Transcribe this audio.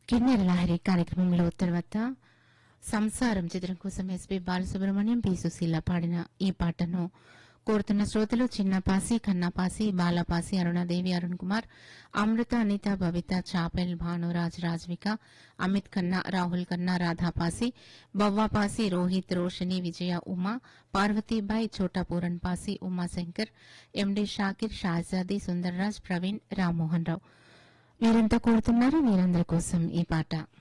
కిన్నెర లహరి కార్యక్రమంలో తర్వాత సంసారం చిత్రం కోసం ఎస్పి బాలసుబ్రహ్మణ్యం పి సుశీల పాడిన ఈ పాటను కోరుతున్న శ్రోతలు చిన్నపాసి కన్నపాసి బాలపాసి అరుణాదేవి అరుణ్ కుమార్ అమృత అనిత భవిత చాపెల్ భానురాజ్ రాజ్విక అమిత్ ఖన్నా రాహుల్ ఖన్నా రాధాపాసి బవ్వాపాసి రోహిత్ రోషిని విజయ ఉమా పార్వతీబాయి చోటాపూరన్ పాసి ఉమాశంకర్ ఎండి షాకిర్ షాజాది సుందర్రాజ్ ప్రవీణ్ రామ్మోహన్ రావు వీరంతా కోరుతున్నారు వీరందరి కోసం ఈ పాట